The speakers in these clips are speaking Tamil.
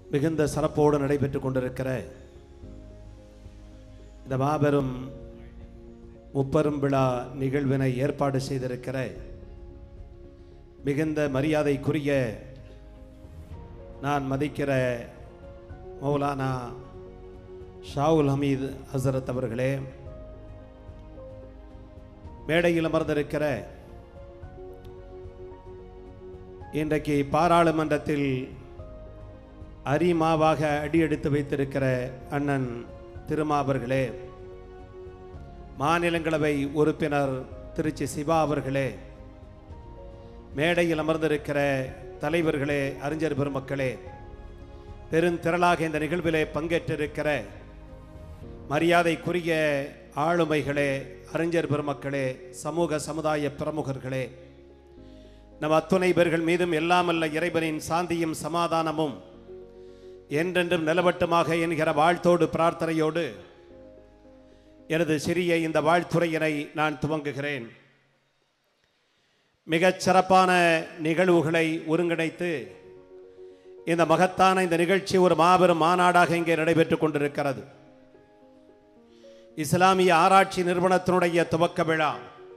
மிகுந்த சிறப்போடு நடைபெற்றுக் கொண்டிருக்கிற இந்த மாபெரும் முப்பெரும் விழா நிகழ்வினை ஏற்பாடு செய்திருக்கிற மிகுந்த மரியாதைக்குரிய நான் மதிக்கிற மௌலானா ஷாவுல் ஹமீது ஹசரத் அவர்களே மேடையில் அமர்ந்திருக்கிற இன்றைக்கு பாராளுமன்றத்தில் அரிமாவாக அடியெடுத்து வைத்திருக்கிற அண்ணன் திருமா அவர்களே மாநிலங்களவை உறுப்பினர் திருச்சி சிவா அவர்களே மேடையில் அமர்ந்திருக்கிற தலைவர்களே அறிஞர் பெருமக்களே பெருந்திரளாக இந்த நிகழ்விலே பங்கேற்றிருக்கிற மரியாதைக்குரிய ஆளுமைகளே அறிஞர் பெருமக்களே சமூக சமுதாய பிரமுகர்களே நம் அத்துணை பேர்கள் மீதும் எல்லாமல்ல இறைவனின் சாந்தியும் சமாதானமும் என்றென்றும் நிலவட்டுமாக என்கிற வாழ்த்தோடு பிரார்த்தனையோடு எனது சிறிய இந்த வாழ்த்துறையினை நான் துவங்குகிறேன் மிகச் சிறப்பான நிகழ்வுகளை ஒருங்கிணைத்து இந்த மகத்தான இந்த நிகழ்ச்சி ஒரு மாபெரும் மாநாடாக இங்கே நடைபெற்றுக் கொண்டிருக்கிறது இஸ்லாமிய ஆராய்ச்சி நிறுவனத்தினுடைய துவக்க விழா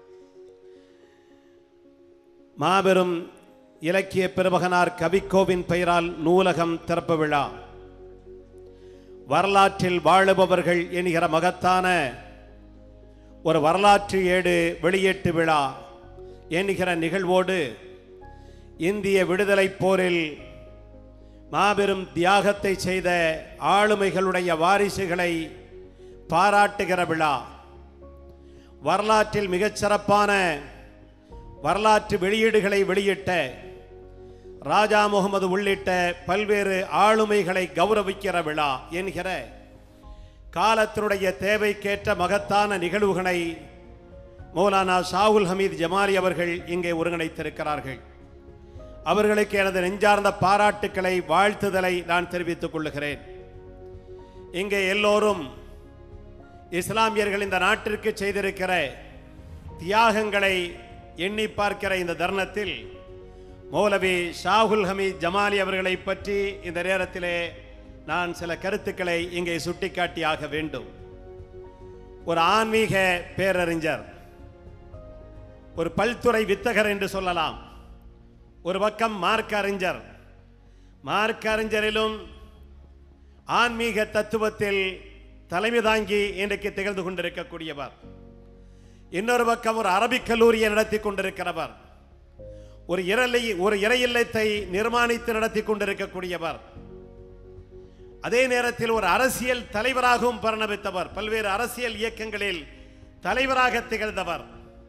மாபெரும் இலக்கிய பெருமகனார் கவிக்கோவின் பெயரால் நூலகம் திறப்பு விழா வரலாற்றில் வாழுபவர்கள் என்கிற மகத்தான ஒரு வரலாற்று ஏடு வெளியீட்டு விழா என்கிற நிகழ்வோடு இந்திய விடுதலை போரில் மாபெரும் தியாகத்தை செய்த ஆளுமைகளுடைய வாரிசுகளை பாராட்டுகிற விழா வரலாற்றில் மிகச் சிறப்பான வரலாற்று வெளியீடுகளை வெளியிட்ட ராஜா முகமது உள்ளிட்ட பல்வேறு ஆளுமைகளை கௌரவிக்கிற விழா என்கிற காலத்தினுடைய தேவைக்கேற்ற மகத்தான நிகழ்வுகளை மௌலானா ஷாவுல் ஹமீத் ஜமாலி அவர்கள் இங்கே ஒருங்கிணைத்திருக்கிறார்கள் அவர்களுக்கு எனது நெஞ்சார்ந்த பாராட்டுக்களை வாழ்த்துதலை நான் தெரிவித்துக் கொள்ளுகிறேன் இங்கே எல்லோரும் இஸ்லாமியர்கள் இந்த நாட்டிற்கு செய்திருக்கிற தியாகங்களை எண்ணி பார்க்கிற இந்த தருணத்தில் மௌலவி ஷாகுல் ஹமீத் ஜமாலி அவர்களை பற்றி இந்த நேரத்திலே நான் சில கருத்துக்களை இங்கே சுட்டிக்காட்டியாக வேண்டும் ஒரு ஆன்மீக பேரறிஞர் ஒரு பல்துறை வித்தகர் என்று சொல்லலாம் ஒரு பக்கம் மார்க்க அறிஞர் மார்க்க அறிஞரிலும் ஆன்மீக தத்துவத்தில் தலைமை தாங்கி இன்றைக்கு திகழ்ந்து கொண்டிருக்கக்கூடியவர் இன்னொரு பக்கம் ஒரு அரபிக் கல்லூரியை நடத்தி கொண்டிருக்கிறவர் ஒரு இரலை ஒரு இறை இல்லத்தை நிர்மாணித்து நடத்தி கொண்டிருக்கக்கூடியவர் அதே நேரத்தில் ஒரு அரசியல் தலைவராகவும் பரிணமித்தவர் பல்வேறு அரசியல் இயக்கங்களில் தலைவராக திகழ்ந்தவர்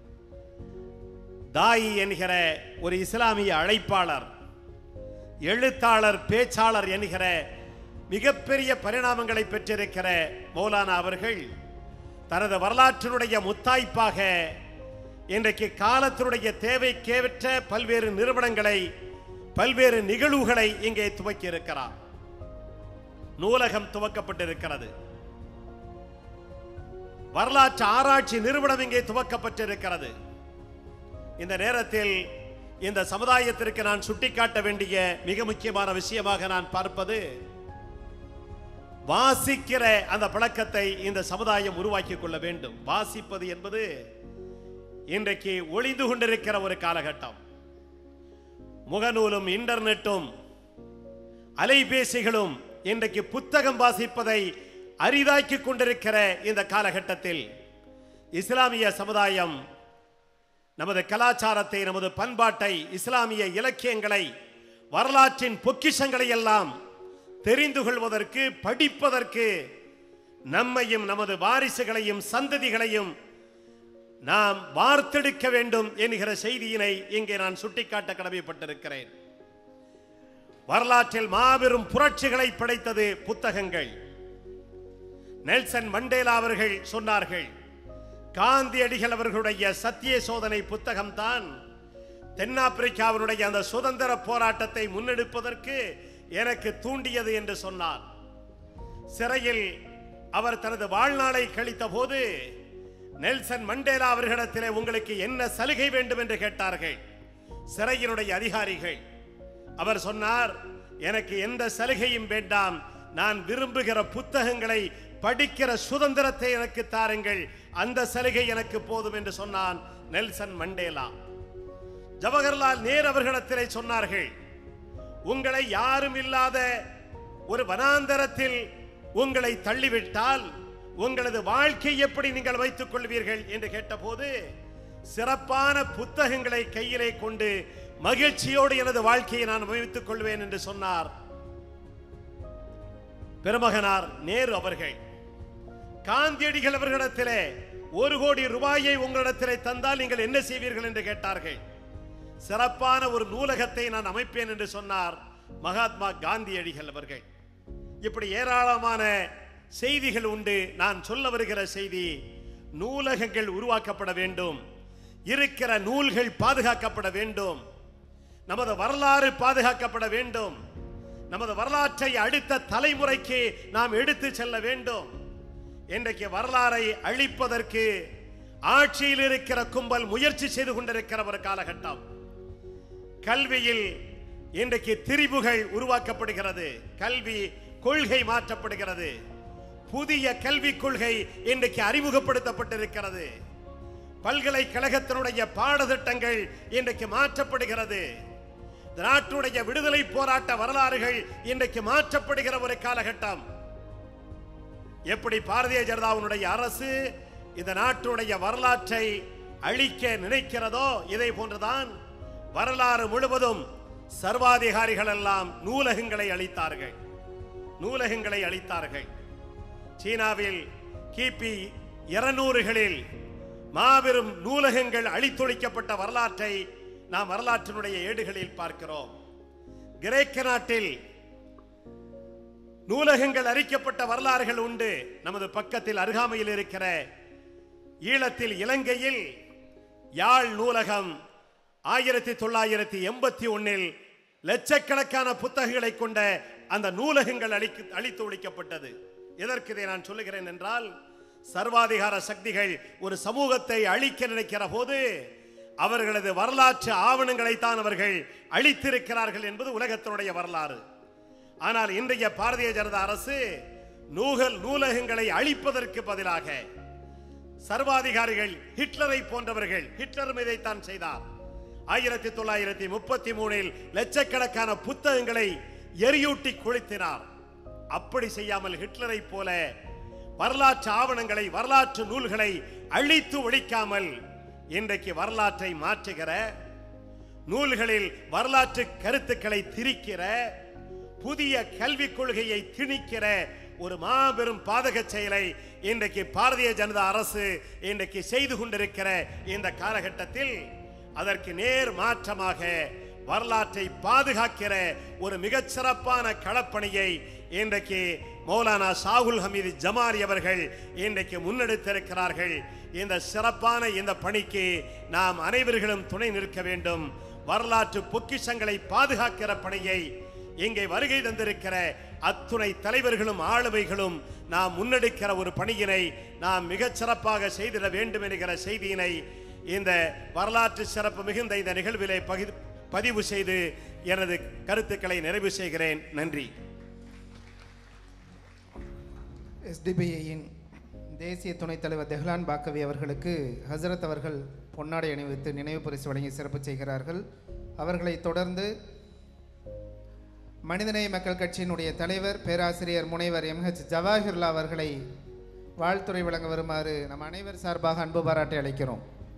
தாயி என்கிற ஒரு இஸ்லாமிய அழைப்பாளர் எழுத்தாளர் பேச்சாளர் என்கிற மிகப்பெரிய பரிணாமங்களை பெற்றிருக்கிற மௌலானா அவர்கள் தனது வரலாற்றினுடைய முத்தாய்ப்பாக இன்றைக்கு காலத்தினுடைய தேவைக்கேற்ற பல்வேறு நிறுவனங்களை பல்வேறு நிகழ்வுகளை இங்கே துவக்கி இருக்கிறார் நூலகம் துவக்கப்பட்டிருக்கிறது வரலாற்று ஆராய்ச்சி நிறுவனம் இங்கே துவக்கப்பட்டிருக்கிறது இந்த நேரத்தில் இந்த சமுதாயத்திற்கு நான் சுட்டிக்காட்ட வேண்டிய மிக முக்கியமான விஷயமாக நான் பார்ப்பது வாசிக்கிற அந்த பழக்கத்தை இந்த சமுதாயம் உருவாக்கிக் கொள்ள வேண்டும் வாசிப்பது என்பது இன்றைக்கு ஒளிந்து கொண்டிருக்கிற ஒரு காலகட்டம் முகநூலும் இன்டர்நெட்டும் அலைபேசிகளும் இன்றைக்கு புத்தகம் வாசிப்பதை அரிதாக்கி கொண்டிருக்கிற இந்த காலகட்டத்தில் இஸ்லாமிய சமுதாயம் நமது கலாச்சாரத்தை நமது பண்பாட்டை இஸ்லாமிய இலக்கியங்களை வரலாற்றின் பொக்கிஷங்களை எல்லாம் தெரிந்து கொள்வதற்கு படிப்பதற்கு நம்மையும் நமது வாரிசுகளையும் சந்ததிகளையும் நாம் வார்த்தெடுக்க வேண்டும் என்கிற செய்தியினை இங்கே நான் சுட்டிக்காட்ட கடமைப்பட்டிருக்கிறேன் வரலாற்றில் மாபெரும் புரட்சிகளை படைத்தது புத்தகங்கள் நெல்சன் மண்டேலா அவர்கள் சொன்னார்கள் காந்தியடிகள் அவர்களுடைய சத்திய சோதனை புத்தகம்தான் தென்னாப்பிரிக்காவினுடைய அந்த சுதந்திர போராட்டத்தை முன்னெடுப்பதற்கு எனக்கு தூண்டியது என்று சொன்னார் சிறையில் அவர் தனது வாழ்நாளை கழித்த போது நெல்சன் மண்டேலா அவர்களிடத்திலே உங்களுக்கு என்ன சலுகை வேண்டும் என்று கேட்டார்கள் சிறையினுடைய அதிகாரிகள் அவர் சொன்னார் எனக்கு எந்த சலுகையும் வேண்டாம் நான் விரும்புகிற புத்தகங்களை படிக்கிற சுதந்திரத்தை எனக்கு தாருங்கள் அந்த சலுகை எனக்கு போதும் என்று சொன்னான் நெல்சன் மண்டேலா ஜவஹர்லால் நேரு அவர்களிடத்திலே சொன்னார்கள் உங்களை யாரும் இல்லாத ஒரு வனாந்தரத்தில் உங்களை தள்ளிவிட்டால் உங்களது வாழ்க்கை எப்படி நீங்கள் வைத்துக் கொள்வீர்கள் என்று கேட்டபோது சிறப்பான புத்தகங்களை கையிலே கொண்டு மகிழ்ச்சியோடு எனது வாழ்க்கையை நான் அமைத்துக் கொள்வேன் என்று சொன்னார் பெருமகனார் நேரு அவர்கள் காந்தியடிகள் அவர்களிடத்திலே ஒரு கோடி ரூபாயை உங்களிடத்திலே தந்தால் நீங்கள் என்ன செய்வீர்கள் என்று கேட்டார்கள் சிறப்பான ஒரு நூலகத்தை நான் அமைப்பேன் என்று சொன்னார் மகாத்மா காந்தியடிகள் அவர்கள் இப்படி ஏராளமான செய்திகள் உண்டு நான் சொல்ல வருகிற செய்தி நூலகங்கள் உருவாக்கப்பட வேண்டும் இருக்கிற நூல்கள் பாதுகாக்கப்பட வேண்டும் நமது வரலாறு பாதுகாக்கப்பட வேண்டும் நமது வரலாற்றை அடுத்த தலைமுறைக்கு நாம் எடுத்து செல்ல வேண்டும் இன்றைக்கு வரலாறை அழிப்பதற்கு ஆட்சியில் இருக்கிற கும்பல் முயற்சி செய்து கொண்டிருக்கிற ஒரு காலகட்டம் கல்வியில் இன்றைக்கு திரிபுகள் உருவாக்கப்படுகிறது கல்வி கொள்கை மாற்றப்படுகிறது புதிய கல்விக் கொள்கை இன்றைக்கு அறிமுகப்படுத்தப்பட்டிருக்கிறது பல்கலைக்கழகத்தினுடைய பாடத்திட்டங்கள் இன்றைக்கு மாற்றப்படுகிறது இந்த நாட்டுடைய விடுதலை போராட்ட வரலாறுகள் இன்றைக்கு மாற்றப்படுகிற ஒரு காலகட்டம் எப்படி பாரதிய ஜனதாவினுடைய அரசு இந்த நாட்டுடைய வரலாற்றை அழிக்க நினைக்கிறதோ இதை போன்றுதான் வரலாறு முழுவதும் சர்வாதிகாரிகள் எல்லாம் நூலகங்களை அளித்தார்கள் நூலகங்களை அளித்தார்கள் சீனாவில் கிபி இருநூறுகளில் மாபெரும் நூலகங்கள் அழித்தொழிக்கப்பட்ட வரலாற்றை நாம் வரலாற்றினுடைய ஏடுகளில் பார்க்கிறோம் கிரேக்க நாட்டில் நூலகங்கள் அரிக்கப்பட்ட வரலாறுகள் உண்டு நமது பக்கத்தில் அருகாமையில் இருக்கிற ஈழத்தில் இலங்கையில் யாழ் நூலகம் ஆயிரத்தி தொள்ளாயிரத்தி எண்பத்தி ஒன்னில் லட்சக்கணக்கான புத்தகங்களை கொண்ட அந்த நூலகங்கள் அழிக்கு அழித்து ஒழிக்கப்பட்டது எதற்கு இதை நான் சொல்லுகிறேன் என்றால் சர்வாதிகார சக்திகள் ஒரு சமூகத்தை அழிக்க நினைக்கிற போது அவர்களது வரலாற்று ஆவணங்களைத்தான் அவர்கள் அழித்திருக்கிறார்கள் என்பது உலகத்தினுடைய வரலாறு ஆனால் இன்றைய பாரதிய ஜனதா அரசு நூகல் நூலகங்களை அழிப்பதற்கு பதிலாக சர்வாதிகாரிகள் ஹிட்லரை போன்றவர்கள் ஹிட்லரும் இதைத்தான் செய்தார் ஆயிரத்தி தொள்ளாயிரத்தி முப்பத்தி மூணில் லட்சக்கணக்கான புத்தகங்களை எரியூட்டி கொளுத்தினார் அப்படி செய்யாமல் ஹிட்லரை போல வரலாற்று ஆவணங்களை வரலாற்று நூல்களை அழித்து ஒழிக்காமல் இன்றைக்கு வரலாற்றை மாற்றுகிற நூல்களில் வரலாற்று கருத்துக்களை திரிக்கிற புதிய கல்விக் கொள்கையை திணிக்கிற ஒரு மாபெரும் பாதக செயலை இன்றைக்கு பாரதிய ஜனதா அரசு இன்றைக்கு செய்து கொண்டிருக்கிற இந்த காலகட்டத்தில் அதற்கு நேர் மாற்றமாக வரலாற்றை பாதுகாக்கிற ஒரு மிகச் சிறப்பான களப்பணியை இன்றைக்கு மௌலானா ஷாகுல் ஹமீது ஜமாரி அவர்கள் இன்றைக்கு முன்னெடுத்திருக்கிறார்கள் இந்த சிறப்பான இந்த பணிக்கு நாம் அனைவர்களும் துணை நிற்க வேண்டும் வரலாற்று பொக்கிஷங்களை பாதுகாக்கிற பணியை இங்கே வருகை தந்திருக்கிற அத்துணை தலைவர்களும் ஆளுமைகளும் நாம் முன்னெடுக்கிற ஒரு பணியினை நாம் மிகச் சிறப்பாக செய்திட வேண்டும் என்கிற செய்தியினை இந்த வரலாற்று சிறப்பு மிகுந்த இந்த நிகழ்விலே பகிர் பதிவு செய்து எனது கருத்துக்களை நிறைவு செய்கிறேன் நன்றி எஸ்டிபிஐயின் தேசிய துணைத் தலைவர் தெஹ்லான் பாக்கவி அவர்களுக்கு ஹசரத் அவர்கள் பொன்னாடை அணிவித்து நினைவு பரிசு வழங்கி சிறப்பு செய்கிறார்கள் அவர்களைத் தொடர்ந்து மனிதநேய மக்கள் கட்சியினுடைய தலைவர் பேராசிரியர் முனைவர் எம்ஹெச் ஜவாஹிர்லா அவர்களை வாழ்த்துறை வழங்க வருமாறு நம் அனைவர் சார்பாக அன்பு பாராட்டி அழைக்கிறோம்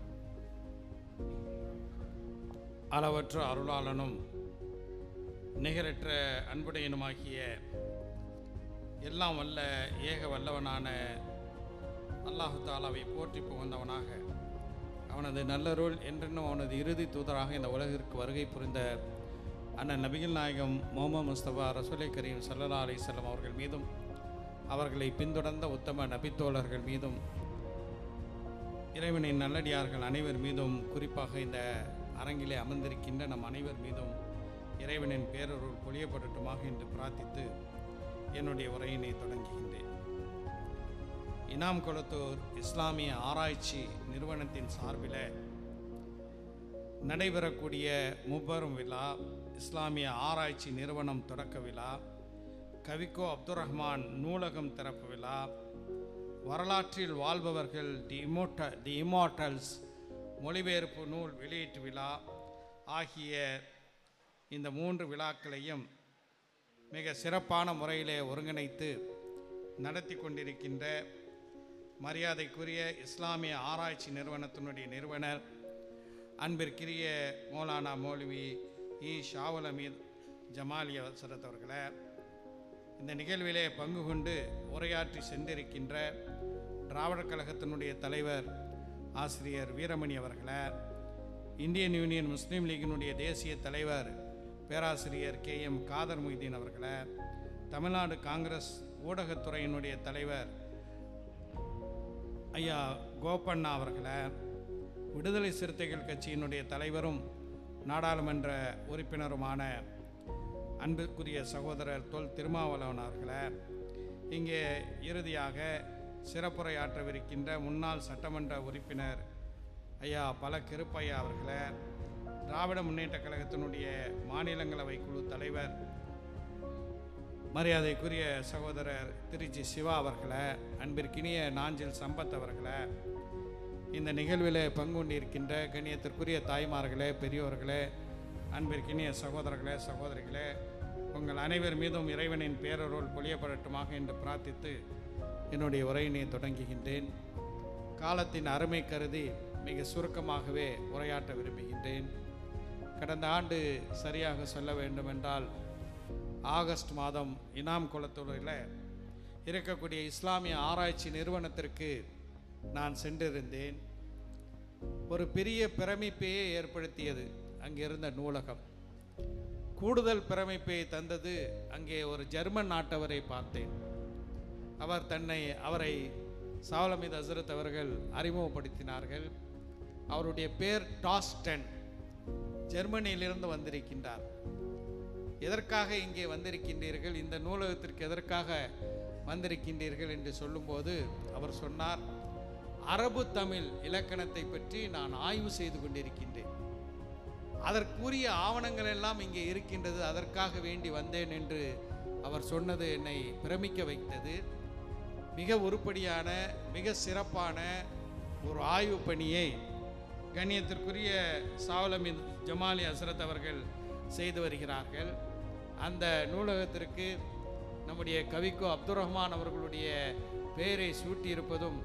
அளவற்ற அருளாளனும் நிகரற்ற அன்புடையனுமாகிய எல்லாம் வல்ல ஏக வல்லவனான அல்லாஹு தாலாவை போற்றி புகழ்ந்தவனாக அவனது நல்லருள் என்றென்னும் அவனது இறுதி தூதராக இந்த உலகிற்கு வருகை புரிந்த அண்ணன் நபிகள் நாயகம் முகமது முஸ்தபா ரசூலை கரீம் சல்லல்லா அலிசல்லாம் அவர்கள் மீதும் அவர்களை பின்தொடர்ந்த உத்தம நபித்தோழர்கள் மீதும் இறைவனின் நல்லடியார்கள் அனைவர் மீதும் குறிப்பாக இந்த அரங்கிலே அமர்ந்திருக்கின்ற நம் அனைவர் மீதும் இறைவனின் பேரருள் பொழியப்படட்டுமாக என்று பிரார்த்தித்து என்னுடைய உரையினை தொடங்குகின்றேன் இனாம் கொளத்தூர் இஸ்லாமிய ஆராய்ச்சி நிறுவனத்தின் சார்பில் நடைபெறக்கூடிய முப்பெரும் விழா இஸ்லாமிய ஆராய்ச்சி நிறுவனம் தொடக்க விழா கவிக்கோ அப்துல் ரஹ்மான் நூலகம் திறப்பு விழா வரலாற்றில் வாழ்பவர்கள் தி இமோட்ட தி இமார்டல்ஸ் மொழிபெயர்ப்பு நூல் வெளியீட்டு விழா ஆகிய இந்த மூன்று விழாக்களையும் மிக சிறப்பான முறையிலே ஒருங்கிணைத்து நடத்தி கொண்டிருக்கின்ற மரியாதைக்குரிய இஸ்லாமிய ஆராய்ச்சி நிறுவனத்தினுடைய நிறுவனர் அன்பிற்குரிய மௌலானா மௌலவி இ ஷாவுல் அமீத் ஜமாலி அவசரத் அவர்களை இந்த நிகழ்விலே பங்கு கொண்டு உரையாற்றி சென்றிருக்கின்ற திராவிடர் கழகத்தினுடைய தலைவர் ஆசிரியர் வீரமணி அவர்களை இந்தியன் யூனியன் முஸ்லீம் லீக்கினுடைய தேசிய தலைவர் பேராசிரியர் கே எம் காதர் மொய்தீன் அவர்களை தமிழ்நாடு காங்கிரஸ் ஊடகத்துறையினுடைய தலைவர் ஐயா கோபண்ணா அவர்களை விடுதலை சிறுத்தைகள் கட்சியினுடைய தலைவரும் நாடாளுமன்ற உறுப்பினருமான அன்புக்குரிய சகோதரர் தொல் திருமாவளவன் அவர்களை இங்கே இறுதியாக சிறப்புரையாற்றவிருக்கின்ற முன்னாள் சட்டமன்ற உறுப்பினர் ஐயா பல கிருப்பையா அவர்களை திராவிட முன்னேற்றக் கழகத்தினுடைய மாநிலங்களவை குழு தலைவர் மரியாதைக்குரிய சகோதரர் திருச்சி சிவா அவர்களை அன்பிற்கினிய நாஞ்சில் சம்பத் அவர்களை இந்த நிகழ்வில் பங்கு கொண்டிருக்கின்ற கண்ணியத்திற்குரிய தாய்மார்களே பெரியோர்களே அன்பிற்கினிய சகோதரர்களே சகோதரிகளே உங்கள் அனைவர் மீதும் இறைவனின் பேரருள் பொழியப்படட்டுமாக என்று பிரார்த்தித்து என்னுடைய உரையினை தொடங்குகின்றேன் காலத்தின் அருமை கருதி மிக சுருக்கமாகவே உரையாற்ற விரும்புகின்றேன் கடந்த ஆண்டு சரியாக சொல்ல வேண்டுமென்றால் ஆகஸ்ட் மாதம் இனாம் குளத்தூரில் இருக்கக்கூடிய இஸ்லாமிய ஆராய்ச்சி நிறுவனத்திற்கு நான் சென்றிருந்தேன் ஒரு பெரிய பிரமிப்பையே ஏற்படுத்தியது அங்கே இருந்த நூலகம் கூடுதல் பிரமிப்பை தந்தது அங்கே ஒரு ஜெர்மன் நாட்டவரை பார்த்தேன் அவர் தன்னை அவரை சாவலமீத் ஹசரத் அவர்கள் அறிமுகப்படுத்தினார்கள் அவருடைய பேர் டாஸ்டன் ஜெர்மனியிலிருந்து வந்திருக்கின்றார் எதற்காக இங்கே வந்திருக்கின்றீர்கள் இந்த நூலகத்திற்கு எதற்காக வந்திருக்கின்றீர்கள் என்று சொல்லும்போது அவர் சொன்னார் அரபு தமிழ் இலக்கணத்தை பற்றி நான் ஆய்வு செய்து கொண்டிருக்கின்றேன் அதற்குரிய ஆவணங்கள் எல்லாம் இங்கே இருக்கின்றது அதற்காக வேண்டி வந்தேன் என்று அவர் சொன்னது என்னை பிரமிக்க வைத்தது மிக உருப்படியான மிக சிறப்பான ஒரு ஆய்வு பணியை கண்ணியத்திற்குரிய சாவலமின் ஜமாலி ஹசரத் அவர்கள் செய்து வருகிறார்கள் அந்த நூலகத்திற்கு நம்முடைய கவிக்கோ அப்துல் ரஹ்மான் அவர்களுடைய பெயரை சூட்டியிருப்பதும்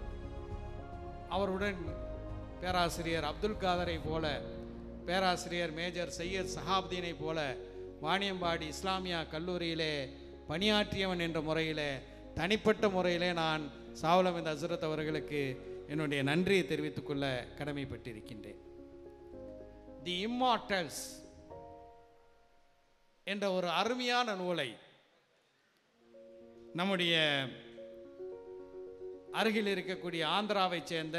அவருடன் பேராசிரியர் அப்துல் காதரை போல பேராசிரியர் மேஜர் சையத் சஹாப்தீனை போல வாணியம்பாடி இஸ்லாமியா கல்லூரியிலே பணியாற்றியவன் என்ற முறையிலே தனிப்பட்ட முறையிலே நான் சாவலமிந்த ஹசரத் அவர்களுக்கு என்னுடைய நன்றியை தெரிவித்துக் கொள்ள கடமைப்பட்டிருக்கின்றேன் தி இம்மார்டல்ஸ் என்ற ஒரு அருமையான நூலை நம்முடைய அருகில் இருக்கக்கூடிய ஆந்திராவைச் சேர்ந்த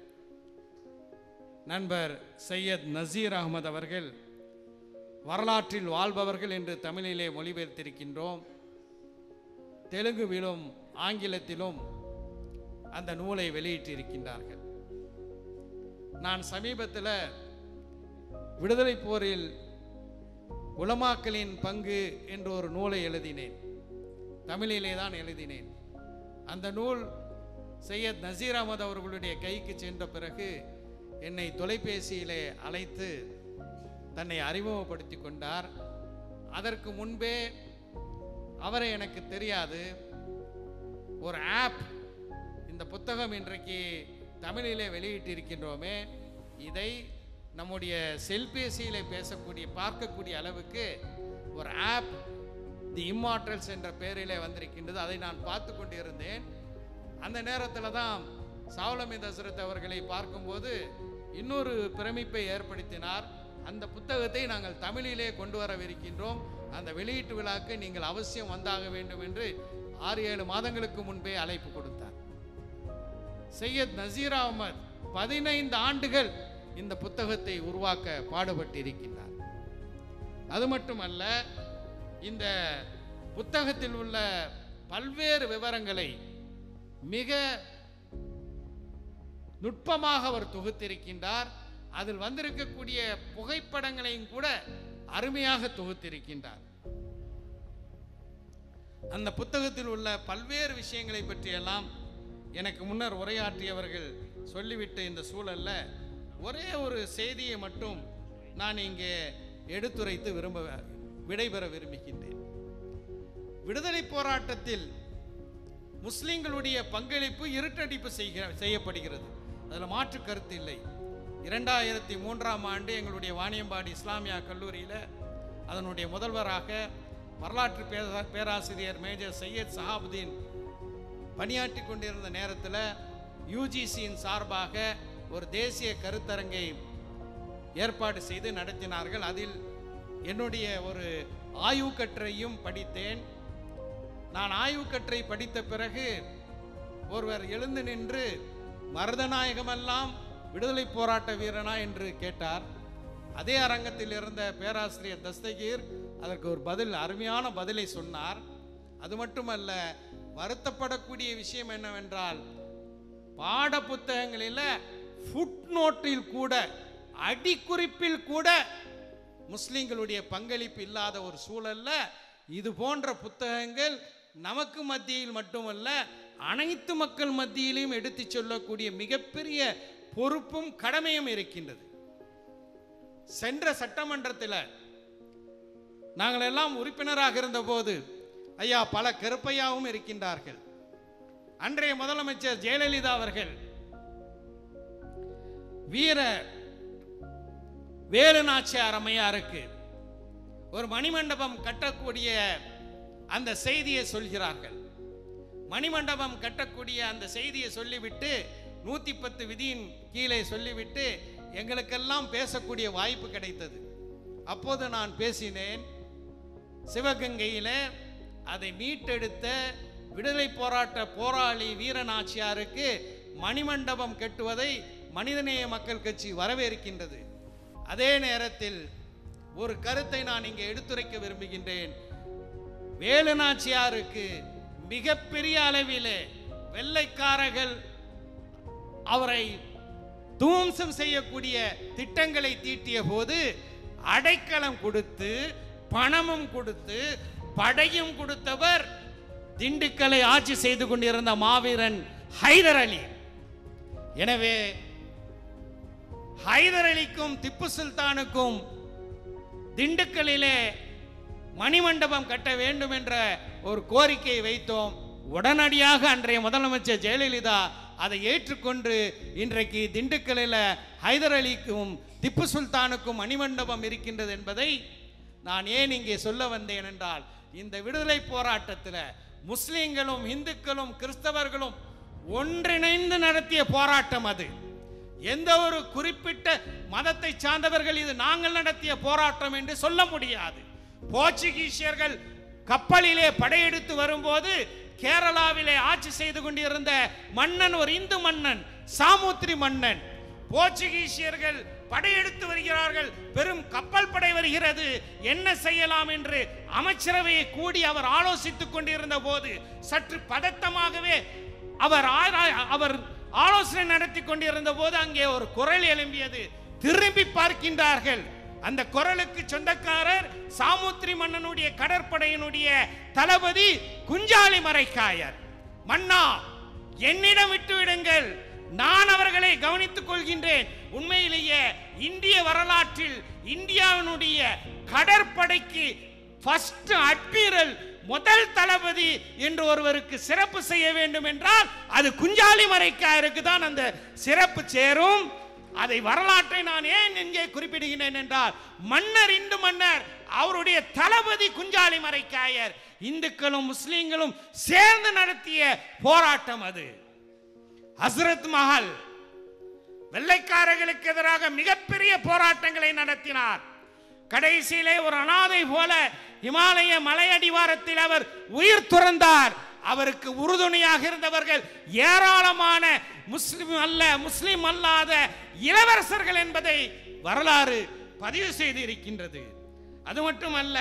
நண்பர் சையத் நசீர் அகமது அவர்கள் வரலாற்றில் வாழ்பவர்கள் என்று தமிழிலே மொழிபெயர்த்திருக்கின்றோம் தெலுங்குவிலும் ஆங்கிலத்திலும் அந்த நூலை வெளியிட்டிருக்கின்றார்கள் நான் சமீபத்தில் விடுதலை போரில் உலமாக்களின் பங்கு என்ற ஒரு நூலை எழுதினேன் தமிழிலே தான் எழுதினேன் அந்த நூல் சையத் நசீர் அகமது அவர்களுடைய கைக்கு சென்ற பிறகு என்னை தொலைபேசியிலே அழைத்து தன்னை அறிமுகப்படுத்தி கொண்டார் அதற்கு முன்பே அவரை எனக்கு தெரியாது ஒரு ஆப் இந்த புத்தகம் இன்றைக்கு தமிழிலே வெளியிட்டிருக்கின்றோமே இதை நம்முடைய செல்பேசியிலே பேசக்கூடிய பார்க்கக்கூடிய அளவுக்கு ஒரு ஆப் தி இம்மார்டல்ஸ் என்ற பெயரிலே வந்திருக்கின்றது அதை நான் பார்த்து கொண்டிருந்தேன் அந்த நேரத்தில் தான் சாவலமித் ஹசரத் அவர்களை பார்க்கும்போது இன்னொரு பிரமிப்பை ஏற்படுத்தினார் அந்த புத்தகத்தை நாங்கள் தமிழிலே கொண்டு வரவிருக்கின்றோம் அந்த வெளியீட்டு விழாக்கு நீங்கள் அவசியம் வந்தாக வேண்டும் என்று ஆறு ஏழு மாதங்களுக்கு முன்பே அழைப்பு கொடுத்தார் சையத் நசீர் அகமது பதினைந்து ஆண்டுகள் இந்த புத்தகத்தை உருவாக்க பாடுபட்டிருக்கின்றார் அது மட்டுமல்ல இந்த புத்தகத்தில் உள்ள பல்வேறு விவரங்களை மிக நுட்பமாக அவர் தொகுத்திருக்கின்றார் அதில் வந்திருக்கக்கூடிய புகைப்படங்களையும் கூட அருமையாக தொகுத்திருக்கின்றார் அந்த புத்தகத்தில் உள்ள பல்வேறு விஷயங்களை பற்றியெல்லாம் எனக்கு முன்னர் உரையாற்றியவர்கள் சொல்லிவிட்ட இந்த சூழல்ல ஒரே ஒரு செய்தியை மட்டும் நான் இங்கே எடுத்துரைத்து விரும்ப விடைபெற விரும்புகின்றேன் விடுதலை போராட்டத்தில் முஸ்லிம்களுடைய பங்களிப்பு இருட்டடிப்பு செய்க செய்யப்படுகிறது அதில் மாற்று கருத்து இல்லை இரண்டாயிரத்தி மூன்றாம் ஆண்டு எங்களுடைய வாணியம்பாடி இஸ்லாமியா கல்லூரியில் அதனுடைய முதல்வராக வரலாற்று பேரா- பேராசிரியர் மேஜர் சையத் சஹாபுதீன் பணியாற்றி கொண்டிருந்த நேரத்தில் யூஜிசியின் சார்பாக ஒரு தேசிய கருத்தரங்கை ஏற்பாடு செய்து நடத்தினார்கள் அதில் என்னுடைய ஒரு ஆய்வுக்கற்றையும் படித்தேன் நான் ஆய்வுக்கற்றை படித்த பிறகு ஒருவர் எழுந்து நின்று மருதநாயகமெல்லாம் விடுதலை போராட்ட வீரனா என்று கேட்டார் அதே அரங்கத்தில் இருந்த பேராசிரியர் தஸ்தகீர் அதற்கு ஒரு பதில் அருமையான பதிலை சொன்னார் அது மட்டுமல்ல வருத்தப்படக்கூடிய விஷயம் என்னவென்றால் பாட புத்தகங்களில் ஃபுட் நோட்டில் கூட அடிக்குறிப்பில் கூட முஸ்லிம்களுடைய பங்களிப்பு இல்லாத ஒரு சூழல்ல இது போன்ற புத்தகங்கள் நமக்கு மத்தியில் மட்டுமல்ல அனைத்து மக்கள் மத்தியிலும் எடுத்துச் சொல்லக்கூடிய மிகப்பெரிய பொறுப்பும் கடமையும் இருக்கின்றது சென்ற சட்டமன்றத்தில் நாங்கள் எல்லாம் உறுப்பினராக இருந்தபோது ஐயா பல கருப்பையாவும் இருக்கின்றார்கள் அன்றைய முதலமைச்சர் ஜெயலலிதா அவர்கள் வீர வேலு நாச்சியார் அம்மையாருக்கு ஒரு மணிமண்டபம் கட்டக்கூடிய அந்த செய்தியை சொல்கிறார்கள் மணிமண்டபம் கட்டக்கூடிய அந்த செய்தியை சொல்லிவிட்டு நூத்தி பத்து விதியின் கீழே சொல்லிவிட்டு எங்களுக்கெல்லாம் பேசக்கூடிய வாய்ப்பு கிடைத்தது அப்போது நான் பேசினேன் சிவகங்கையில அதை மீட்டெடுத்த விடுதலை போராட்ட போராளி வீரநாச்சியாருக்கு மணிமண்டபம் கட்டுவதை மனிதநேய மக்கள் கட்சி வரவேற்கின்றது அதே நேரத்தில் ஒரு கருத்தை நான் இங்கே எடுத்துரைக்க விரும்புகின்றேன் வேலுநாச்சியாருக்கு மிகப்பெரிய அளவிலே வெள்ளைக்காரர்கள் அவரை தூம்சம் செய்யக்கூடிய திட்டங்களை தீட்டிய போது அடைக்கலம் கொடுத்து பணமும் கொடுத்து படையும் கொடுத்தவர் திண்டுக்கலை ஆட்சி செய்து கொண்டிருந்த மாவீரன் ஹைதர் அலி எனவே ஹைதர் அலிக்கும் திப்பு சுல்தானுக்கும் திண்டுக்கல்லிலே மணிமண்டபம் கட்ட வேண்டும் என்ற ஒரு கோரிக்கையை வைத்தோம் உடனடியாக அன்றைய முதலமைச்சர் ஜெயலலிதா அதை ஏற்றுக்கொண்டு இன்றைக்கு திண்டுக்கல்லில் ஹைதர் அலிக்கும் திப்பு சுல்தானுக்கும் மணிமண்டபம் இருக்கின்றது என்பதை நான் ஏன் இங்கே சொல்ல வந்தேன் என்றால் இந்த விடுதலை போராட்டத்தில் முஸ்லிம்களும் இந்துக்களும் கிறிஸ்தவர்களும் ஒன்றிணைந்து நடத்திய போராட்டம் அது எந்த ஒரு குறிப்பிட்ட மதத்தை சார்ந்தவர்கள் இது நாங்கள் நடத்திய போராட்டம் என்று சொல்ல முடியாது போர்ச்சுகீசியர்கள் கப்பலிலே படையெடுத்து வரும்போது கேரளாவிலே ஆட்சி செய்து கொண்டிருந்த மன்னன் ஒரு இந்து மன்னன் சாமுத்திரி மன்னன் போர்ச்சுகீசியர்கள் படையெடுத்து வருகிறார்கள் பெரும் கப்பல் படை வருகிறது என்ன செய்யலாம் என்று அமைச்சரவையை கூடி அவர் ஆலோசித்துக் கொண்டிருந்த போது சற்று பதட்டமாகவே அவர் ஆரா- அவர் ஆலோசனை நடத்தி கொண்டிருந்த போது அங்கே ஒரு குரல் எழும்பியது திரும்பி பார்க்கின்றார்கள் அந்த குரலுக்கு சொந்தக்காரர் சாமுத்திரி மன்னனுடைய கடற்படையினுடைய தளபதி குஞ்சாலி மரைக்காயர் மன்னா என்னிடம் விட்டு விடுங்கள் நான் அவர்களை கவனித்துக் கொள்கின்றேன் உண்மையிலேயே இந்திய வரலாற்றில் இந்தியாவினுடைய கடற்படைக்கு ஃபர்ஸ்ட் அட்மிரல் முதல் தளபதி என்று ஒருவருக்கு சிறப்பு செய்ய வேண்டும் என்றால் அது குஞ்சாலி மரைக்காயருக்கு தான் அந்த சிறப்பு சேரும் அதை வரலாற்றை நான் ஏன் இங்கே குறிப்பிடுகிறேன் என்றால் மன்னர் இந்து மன்னர் அவருடைய தளபதி குஞ்சாலி மரைக்காயர் இந்துக்களும் முஸ்லிம்களும் சேர்ந்து நடத்திய போராட்டம் அது ஹஸ்ரத் மஹல் வெள்ளைக்காரர்களுக்கு எதிராக மிகப்பெரிய போராட்டங்களை நடத்தினார் கடைசியிலே ஒரு அனாதை போல இமாலய மலையடிவாரத்தில் அவர் உயிர் துறந்தார் அவருக்கு உறுதுணையாக இருந்தவர்கள் ஏராளமான முஸ்லிம் அல்ல முஸ்லிம் அல்லாத இளவரசர்கள் என்பதை வரலாறு பதிவு செய்து இருக்கின்றது அது மட்டுமல்ல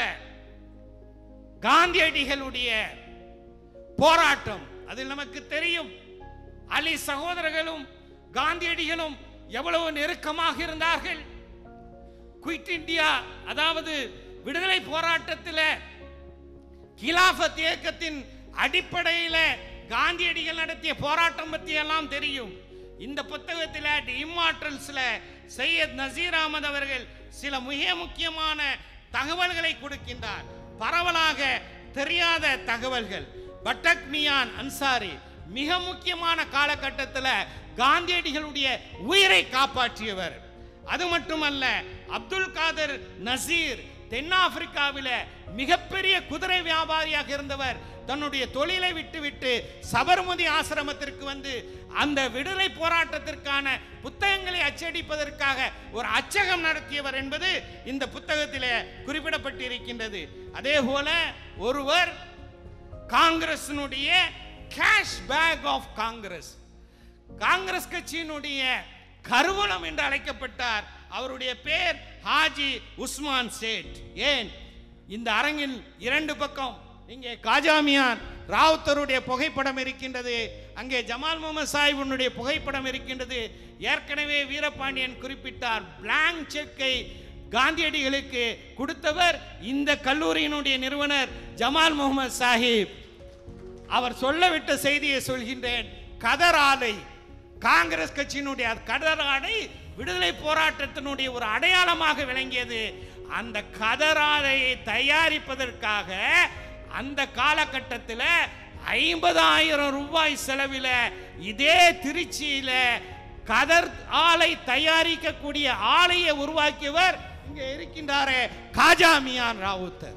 காந்தியடிகளுடைய போராட்டம் அதில் நமக்கு தெரியும் அலி சகோதரர்களும் காந்தியடிகளும் எவ்வளவு நெருக்கமாக இருந்தார்கள் குயிட் இந்தியா அதாவது விடுதலை போராட்டத்தில் கிலாஃபத் இயக்கத்தின் அடிப்படையில் காந்தியடிகள் நடத்திய போராட்டம் பற்றி எல்லாம் தெரியும் இந்த புத்தகத்தில் இம்மாற்றல்ஸ்ல சையத் நசீர் அகமது அவர்கள் சில மிக முக்கியமான தகவல்களை கொடுக்கின்றார் பரவலாக தெரியாத தகவல்கள் பட்டக் மியான் அன்சாரி மிக முக்கியமான காலகட்டத்தில் காந்தியடிகளுடைய உயிரை காப்பாற்றியவர் அது மட்டுமல்ல அப்துல் காதர் நசீர் தென்னாப்பிரிக்காவில மிகப்பெரிய குதிரை வியாபாரியாக இருந்தவர் தன்னுடைய தொழிலை விட்டுவிட்டு சபர்மதி ஆசிரமத்திற்கு வந்து அந்த விடுதலை போராட்டத்திற்கான புத்தகங்களை அச்சடிப்பதற்காக ஒரு அச்சகம் நடத்தியவர் என்பது இந்த புத்தகத்திலே குறிப்பிடப்பட்டிருக்கின்றது அதே போல ஒருவர் காங்கிரசினுடைய cash bag of Congress Congress கட்சியினுடைய கருவூலம் என்று அழைக்கப்பட்டார் அவருடைய பேர் ஹாஜி உஸ்மான் சேட் ஏன் இந்த அரங்கின் இரண்டு பக்கம் இங்கே காஜாமியான் ராவுத்தருடைய புகைப்படம் இருக்கின்றது அங்கே ஜமால் முகமது சாஹிபுனுடைய புகைப்படம் இருக்கின்றது ஏற்கனவே வீரபாண்டியன் குறிப்பிட்டார் பிளாங்க் செக்கை காந்தியடிகளுக்கு கொடுத்தவர் இந்த கல்லூரியினுடைய நிறுவனர் ஜமால் முகமது சாஹிப் அவர் சொல்லவிட்ட செய்தியை சொல்கின்றேன் கதர் ஆலை காங்கிரஸ் கட்சியினுடைய கதர் ஆலை விடுதலை போராட்டத்தினுடைய ஒரு அடையாளமாக விளங்கியது அந்த கதர் ஆலையை தயாரிப்பதற்காக அந்த காலகட்டத்தில் ஐம்பதாயிரம் ரூபாய் செலவில் இதே திருச்சியில கதர் ஆலை தயாரிக்கக்கூடிய ஆலையை உருவாக்கியவர் இங்கே இருக்கின்றாரே காஜாமியான் ராவுத்தர்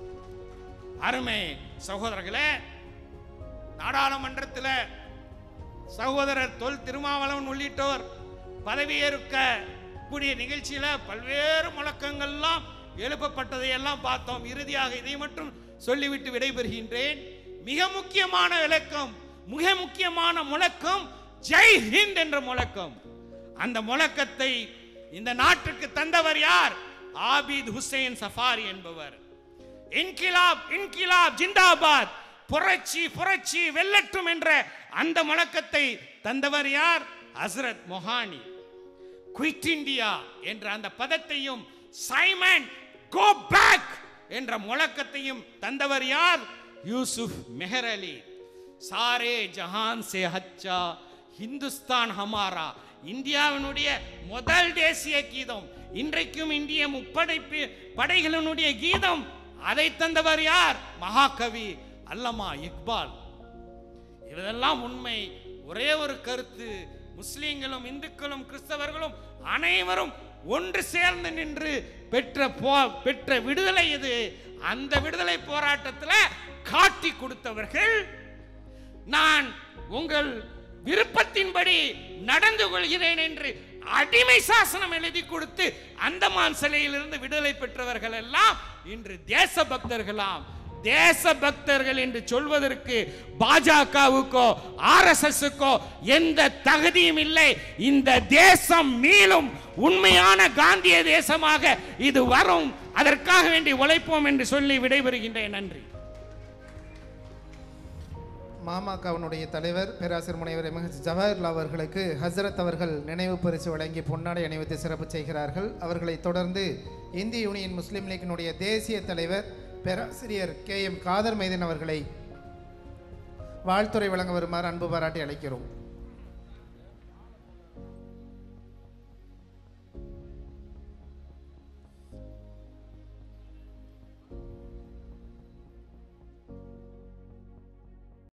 அருமை சகோதரர்களே நாடாளுமன்றத்தில் சகோதரர் தொல் திருமாவளவன் உள்ளிட்டோர் பதவியேற்க கூடிய நிகழ்ச்சியில பல்வேறு முழக்கங்கள்லாம் எழுப்பப்பட்டதை எல்லாம் பார்த்தோம் இறுதியாக இதை மட்டும் சொல்லிவிட்டு விடைபெறுகின்றேன் மிக முக்கியமான விளக்கம் மிக முக்கியமான முழக்கம் ஜெய் ஹிந்த் என்ற முழக்கம் அந்த முழக்கத்தை இந்த நாட்டுக்கு தந்தவர் யார் ஆபித் ஹுசைன் சஃபாரி என்பவர் இன்கிலாப் இன்கிலாப் ஜிந்தாபாத் புரட்சி புரட்சி வெல்லட்டும் என்ற அந்த முழக்கத்தை தந்தவர் யார் ஹஸ்ரத் மொஹானி குயிட் இந்தியா என்ற அந்த பதத்தையும் சைமன் கோ பேக் என்ற முழக்கத்தையும் தந்தவர் யார் யூசுப் மெஹர் அலி சாரே ஜஹான் சே ஹச்சா ஹிந்துஸ்தான் ஹமாரா இந்தியாவினுடைய முதல் தேசிய கீதம் இன்றைக்கும் இந்திய முப்படைப்பு படைகளினுடைய கீதம் அதை தந்தவர் யார் மகாகவி அல்லமா இக்பால் இதெல்லாம் உண்மை ஒரே ஒரு கருத்து முஸ்லிம்களும் இந்துக்களும் கிறிஸ்தவர்களும் அனைவரும் ஒன்று சேர்ந்து நின்று பெற்ற போ பெற்ற விடுதலை இது அந்த விடுதலை போராட்டத்தில் காட்டி கொடுத்தவர்கள் நான் உங்கள் விருப்பத்தின்படி நடந்து கொள்கிறேன் என்று அடிமை சாசனம் எழுதி கொடுத்து அந்தமான் சிலையிலிருந்து விடுதலை பெற்றவர்கள் எல்லாம் இன்று தேசபக்தர்களாம் தேசபக்தர்கள் என்று சொல்வதற்கு பாஜகவுக்கோ ஆர்எஸ்எஸ்க்கோ எந்த தகுதியும் இல்லை இந்த தேசம் மீளும் உண்மையான காந்திய தேசமாக இது வரும் அதற்காக வேண்டி உழைப்போம் என்று சொல்லி விடைபெறுகின்றேன் நன்றி மாமகவினுடைய தலைவர் பேராசிரியர் முனைவர் எம்எஸ் ஜவஹர்லால் அவர்களுக்கு ஹசரத் அவர்கள் நினைவு பரிசு வழங்கி பொன்னாடை அணிவித்து சிறப்பு செய்கிறார்கள் அவர்களைத் தொடர்ந்து இந்திய யூனியன் முஸ்லீம் லீக்கினுடைய தேசிய தலைவர் பேராசிரியர் கே எம் காதர் மைதன் அவர்களை வாழ்த்துறை வழங்க வருமாறு அன்பு பாராட்டி அழைக்கிறோம்